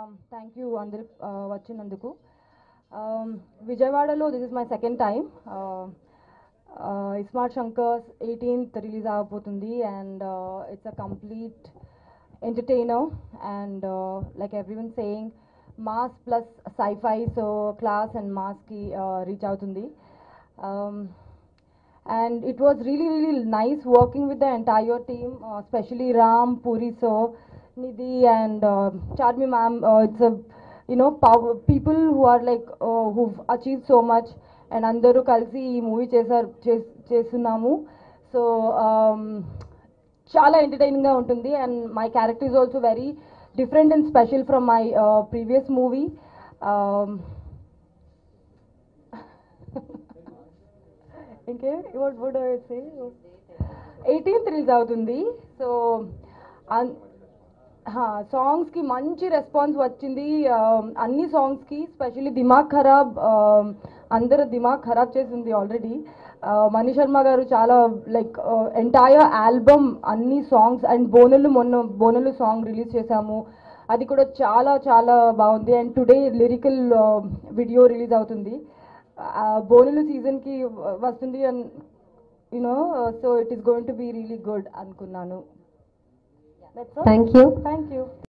thank you అందరు వచ్చినందుకు విజయవాడలో this is my second time smart Shankar's eighteenth release అవబోతుంది and it's a complete entertainer and like everyone saying mass plus sci fi so class and మాస్కి reach అవుతుంది and it was really really nice working with the entire team uh, especially ram puri so nidhi and uh, charmi ma'am uh, it's a you know power, people who are like uh, who've achieved so much and అందరూ కలిసి ఈ movie చేశారు చేస్- చేస్తున్నాము so చాలా ఎంటర్టైనింగ్గా ఉంటుంది and my character is also very different and special from my previous movie ఇంకే what would I say eighteenth release అవుతుంది సో సాంగ్స్కి మంచి రెస్పాన్స్ వచ్చింది Um, అన్ని సాంగ్స్కి స్పెషల్లీ దిమాగ్ ఖరాబ్ um, అందరు దిమాగ్ ఖరాబ్ చేసింది ఆల్రెడీ మణి శర్మ గారు చాలా లైక్ ఎంటైర్ ఆల్బమ్ అన్ని సాంగ్స్ అండ్ బోనలు మొన్న బోనలు సాంగ్ రిలీజ్ చేశాము అది కూడా చాలా చాలా బాగుంది and today lyrical video release అవుతుంది ఆ, బోనులు సీజన్కి వస్తుంది and you know so it is going to be really good అనుకున్నాను థ్యాంక్ యూ థ్యాంక్ యూ